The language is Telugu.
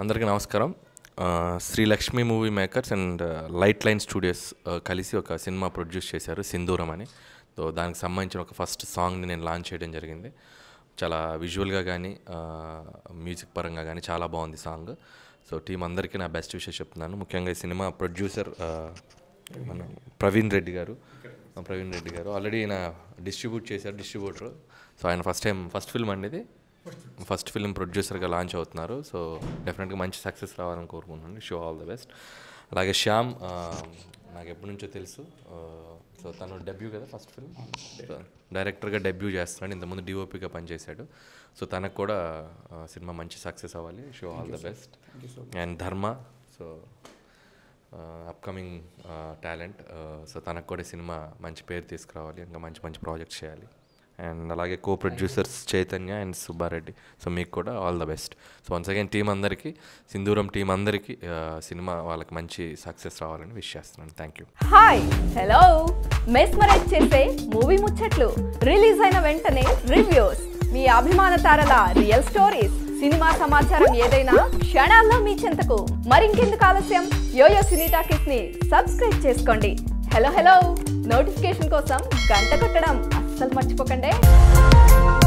అందరికీ నమస్కారం ఆ, Sri Lakshmi movie makers and light line studios ఆ, కలిసి ఒక సినిమా ప్రొడ్యూస్ చేశారు సింధూరం అని సో దానికి సంబంధించిన ఒక ఫస్ట్ సాంగ్ని నేను లాంచ్ చేయడం జరిగింది చాలా విజువల్గా కానీ మ్యూజిక్ పరంగా కానీ చాలా బాగుంది సాంగ్ సో టీం అందరికీ నా బెస్ట్ విషయం చెప్తున్నాను ముఖ్యంగా ఈ సినిమా ప్రొడ్యూసర్ మన ప్రవీణ్ రెడ్డి గారు ఆ, ప్రవీణ్ రెడ్డి గారు ఆల్రెడీ ఆయన డిస్ట్రిబ్యూట్ చేశారు డిస్ట్రిబ్యూటర్ సో ఆయన ఫస్ట్ టైం ఫస్ట్ ఫిల్మ్ అండి ఇది ఫస్ట్ ఫిల్మ్ ప్రొడ్యూసర్గా లాంచ్ అవుతున్నారు సో డెఫినెట్గా మంచి సక్సెస్ రావాలని కోరుకుంటున్నాను షో ఆల్ ద బెస్ట్ అలాగే శ్యామ్ ఆ, నాకు ఎప్పటి నుంచో తెలుసు ఆ, సో తను డెబ్యూ కదా ఫస్ట్ ఫిల్మ్ డైరెక్టర్గా డెబ్యూ చేస్తున్నాడు ఇంతకుముందు డిఓపిగా పనిచేశాడు సో తనకు కూడా ఆ, సినిమా మంచి సక్సెస్ అవ్వాలి so all the best and Dharma so upcoming talent so తనకు కూడా ఈ సినిమా మంచి పేరు తీసుకురావాలి ఇంకా మంచి మంచి ప్రాజెక్ట్స్ చేయాలి అండ్ అలాగే co producers Chaitanya and Subba Reddy so మీకు కూడా all the best so once again team అందరికీ సింధూరం టీం అందరికీ ఆ, సినిమా వాళ్ళకి మంచి సక్సెస్ రావాలని విష్ చేస్తున్నాను thank you hi hello mesmerize చేసే మూవీ ముచ్చట్లు రిలీజ్ అయిన వెంటనే రివ్యూస్ మీ అభిమాన తారల రియల్ స్టోరీస్ సినిమా సమాచారం ఏదైనా క్షణాల్లో మీ చెంతకు మరింకెందుకు ఆలస్యం యోయో సినీ టాకీస్ ని సబ్స్క్రైబ్ చేసుకోండి హలో హలో నోటిఫికేషన్ కోసం గంట కొట్టడం అస్సలు మర్చిపోకండి